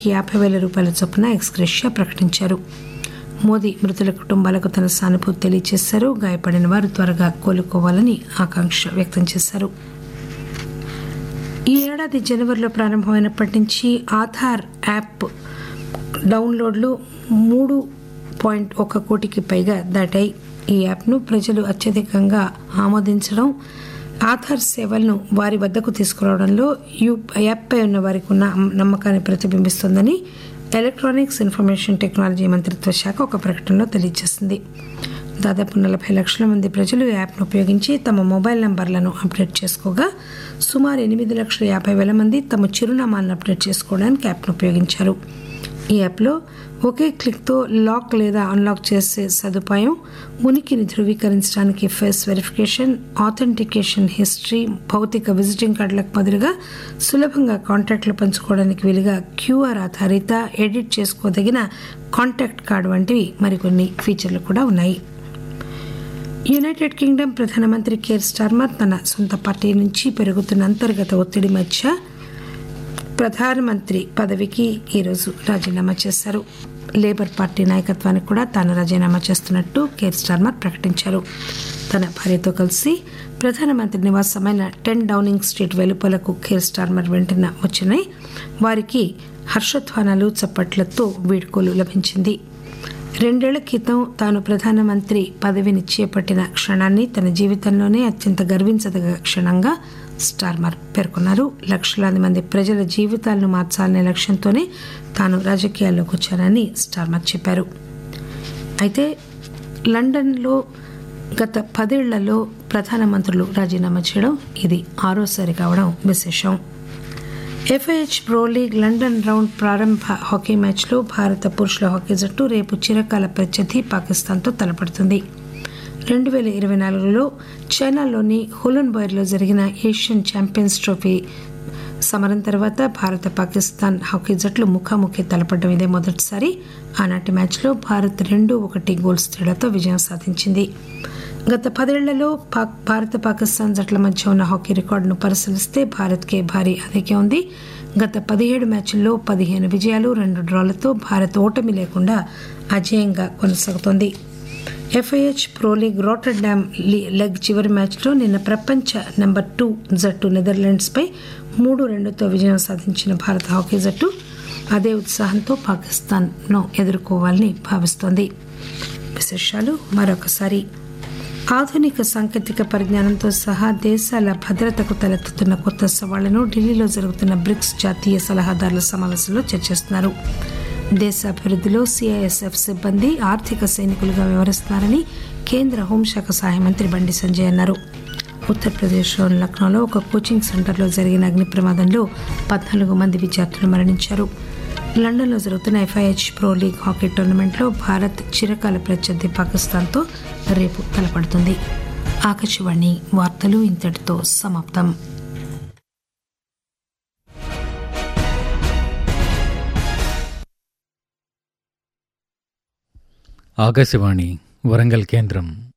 ఒక్కొక్కరికి యాభై వేల రూపాయల చొప్పున ఎక్స్గ్రెషియా ప్రకటించారు మోదీ మృతుల కుటుంబాలకు తన సానుభూతి తెలియజేశారు గాయపడిన వారు త్వరగా కోలుకోవాలని ఆకాంక్ష వ్యక్తం చేశారు ఈ ఏడాది జనవరిలో ప్రారంభమైనప్పటి నుంచి ఆధార్ యాప్ డౌన్లోడ్లు మూడు పాయింట్ ఒక కోటికి పైగా దాటాయి ఈ యాప్ను ప్రజలు అత్యధికంగా ఆమోదించడం ఆధార్ సేవలను వారి వద్దకు తీసుకురావడంలో యూ యాప్పై ఉన్న వారికి ఉన్న నమ్మకాన్ని ప్రతిబింబిస్తోందని ఎలక్ట్రానిక్స్ ఇన్ఫర్మేషన్ టెక్నాలజీ మంత్రిత్వ శాఖ ఒక ప్రకటనలో తెలియజేసింది దాదాపు నలభై లక్షల మంది ప్రజలు ఈ యాప్ను ఉపయోగించి తమ మొబైల్ నంబర్లను అప్డేట్ చేసుకోగా సుమారు ఎనిమిది లక్షల యాభై వేల మంది తమ చిరునామాలను అప్డేట్ చేసుకోవడానికి యాప్ను ఉపయోగించారు ఈ యాప్లో ఒకే క్లిక్తో లాక్ లేదా అన్లాక్ చేసే సదుపాయం ఉనికిని ధృవీకరించడానికి ఫేస్ వెరిఫికేషన్ ఆథెంటికేషన్ హిస్టరీ భౌతిక విజిటింగ్ కార్డులకు బదులుగా సులభంగా కాంటాక్ట్లు పంచుకోవడానికి వీలుగా క్యూఆర్ ఆధారిత ఎడిట్ చేసుకోదగిన కాంటాక్ట్ కార్డు వంటివి మరికొన్ని ఫీచర్లు కూడా ఉన్నాయి యునైటెడ్ కింగ్డమ్ ప్రధానమంత్రి కేర్ స్టార్మర్ తన సొంత పార్టీ నుంచి పెరుగుతున్న అంతర్గత ఒత్తిడి మధ్య ప్రధానమంత్రి పదవికి ఈరోజు రాజీనామా చేశారు లేబర్ పార్టీ నాయకత్వానికి కూడా తాను రాజీనామా చేస్తున్నట్టు కేర్ స్టార్మర్ ప్రకటించారు తన భార్యతో కలిసి ప్రధానమంత్రి నివాసమైన టెన్ డౌనింగ్ స్ట్రీట్ వెలుపలకు కేర్ స్టార్మర్ వెంటనే వచ్చినాయి వారికి హర్షధ్వానాలు చప్పట్లతో వీడ్కోలు లభించింది రెండేళ్ల క్రితం తాను ప్రధానమంత్రి పదవిని చేపట్టిన క్షణాన్ని తన జీవితంలోనే అత్యంత గర్వించదగ క్షణంగా స్టార్మర్ పేర్కొన్నారు లక్షలాది మంది ప్రజల జీవితాలను మార్చాలనే లక్ష్యంతోనే తాను రాజకీయాల్లోకి వచ్చానని స్టార్మర్ చెప్పారు అయితే లండన్లో గత పదేళ్లలో ప్రధానమంత్రులు రాజీనామా చేయడం ఇది ఆరోసారి కావడం విశేషం FIH pro league London round ప్రారంభ హాకీ మ్యాచ్లో భారత పురుషుల హాకీ జట్టు రేపు చిరకాల ప్రత్యర్థి పాకిస్తాన్తో తలపడుతుంది రెండు వేల ఇరవై నాలుగులో చైనాలోని హులన్ బోయర్లో జరిగిన ఏషియన్ ఛాంపియన్స్ ట్రోఫీ సమరం తర్వాత భారత పాకిస్తాన్ హాకీ జట్లు ముఖాముఖి తలపడడం ఇదే మొదటిసారి ఆనాటి మ్యాచ్లో భారత్ రెండు ఒకటి గోల్స్ తేడాతో విజయం సాధించింది గత పదేళ్లలో పాక్ భారత పాకిస్తాన్ జట్ల మధ్య ఉన్న హాకీ రికార్డును పరిశీలిస్తే భారత్కే భారీ ఆధిక్యం ఉంది గత పదిహేడు మ్యాచ్ల్లో పదిహేను విజయాలు రెండు డ్రాలతో భారత్ ఓటమి లేకుండా అజేయంగా కొనసాగుతోంది FIH pro league Rotterdam leg చివరి మ్యాచ్లో నిన్న ప్రపంచ నెంబర్ టూ జట్టు నెదర్లాండ్స్పై మూడు రెండుతో విజయం సాధించిన భారత హాకీ జట్టు అదే ఉత్సాహంతో పాకిస్తాన్ను ఎదుర్కోవాలని భావిస్తోంది విశేషాలు మరొకసారి ఆధునిక సాంకేతిక పరిజ్ఞానంతో సహా దేశాల భద్రతకు తలెత్తుతున్న కొత్త సవాళ్లను ఢిల్లీలో జరుగుతున్న బ్రిక్స్ జాతీయ సలహాదారుల సమావేశంలో చర్చిస్తున్నారు దేశ అభివృద్ధిలో సిఐఎస్ఎఫ్ సిబ్బంది ఆర్థిక సైనికులుగా వ్యవహరిస్తున్నారని కేంద్ర హోంశాఖ సహాయ మంత్రి బండి సంజయ్ అన్నారు ఉత్తరప్రదేశ్లోని లక్నోలో ఒక కోచింగ్ సెంటర్లో జరిగిన అగ్ని ప్రమాదంలో పద్నాలుగు మంది విద్యార్థులు మరణించారు లండన్లో జరుగుతున్న ఎఫ్ఐహెచ్ ప్రో లీగ్ హాకీ టోర్నమెంట్లో భారత్ చిరకాల ప్రత్యర్థి పాకిస్తాన్తో రేపు తలపడుతుంది ఆకాశవాణి వార్తలు ఇంతటితో సమాప్తం ఆకాశవాణి వరంగల్ కేంద్రం